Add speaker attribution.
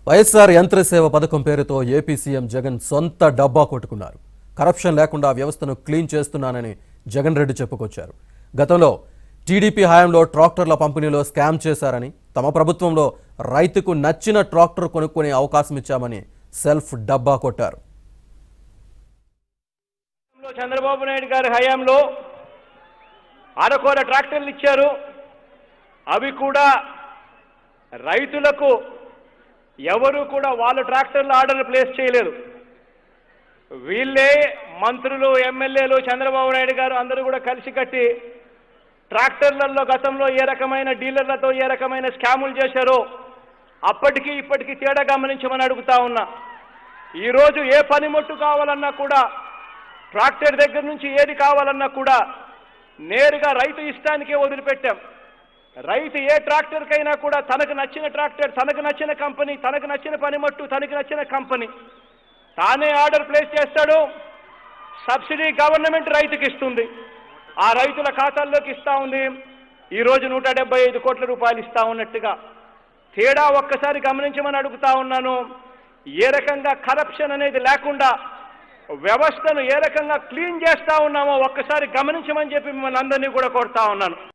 Speaker 1: వైఎస్ఆర్ యంత్రసేవ పథకం పేరుతో ఏపీ సీఎం జగన్ సొంత డబ్బా కొట్టుకున్నారు కరప్షన్ లేకుండా వ్యవస్థను క్లీన్ చేస్తున్నానని జగన్ రెడ్డి చెప్పుకొచ్చారు గతంలో టీడీపీ హయాంలో ట్రాక్టర్ల పంపిణీలో స్కామ్ చేశారని తమ ప్రభుత్వంలో రైతుకు నచ్చిన ట్రాక్టర్ కొనుక్కునే అవకాశం ఇచ్చామని సెల్ఫ్ డబ్బా కొట్టారు
Speaker 2: లో చంద్రబాబు నాయుడు గారి హయాంలో అరకొర ట్రాక్టర్లు ఇచ్చారు అవి కూడా రైతులకు ఎవరు కూడా వాళ్ళ ట్రాక్టర్లు ఆర్డర్ ప్లేస్ చేయలేదు వీళ్ళే మంత్రులు ఎమ్మెల్యేలు చంద్రబాబు నాయుడు గారు అందరూ కూడా కలిసి కట్టి ట్రాక్టర్లలో గతంలో ఏ రకమైన డీలర్లతో ఏ రకమైన స్కాములు చేశారో అప్పటికి ఇప్పటికీ తేడా గమనించమని అడుగుతా ఉన్నా ఈరోజు ఏ పనిముట్టు కావాలన్నా కూడా ట్రాక్టర్ దగ్గర నుంచి ఏది కావాలన్నా కూడా నేరుగా రైతు ఇష్టానికే వదిలిపెట్టాం రైతు ఏ ట్రాక్టర్కైనా కూడా తనకు నచ్చిన ట్రాక్టర్ తనకు నచ్చిన కంపెనీ తనకు నచ్చిన పనిమట్టు తనకు నచ్చిన కంపెనీ తానే ఆర్డర్ ప్లేస్ చేస్తాడు సబ్సిడీ గవర్నమెంట్ రైతుకి ఇస్తుంది ఆ రైతుల ఖాతాల్లోకి ఇస్తా ఉంది ఈ రోజు నూట డెబ్బై ఐదు కోట్ల రూపాయలు ఇస్తా ఉన్నట్టుగా తేడా ఒక్కసారి గమనించమని అడుగుతా ఉన్నాను ఏ రకంగా కరప్షన్ అనేది లేకుండా వ్యవస్థను ఏ రకంగా క్లీన్ చేస్తా ఉన్నామో ఒక్కసారి గమనించమని చెప్పి మిమ్మల్ని అందరినీ కూడా కోరుతా ఉన్నాను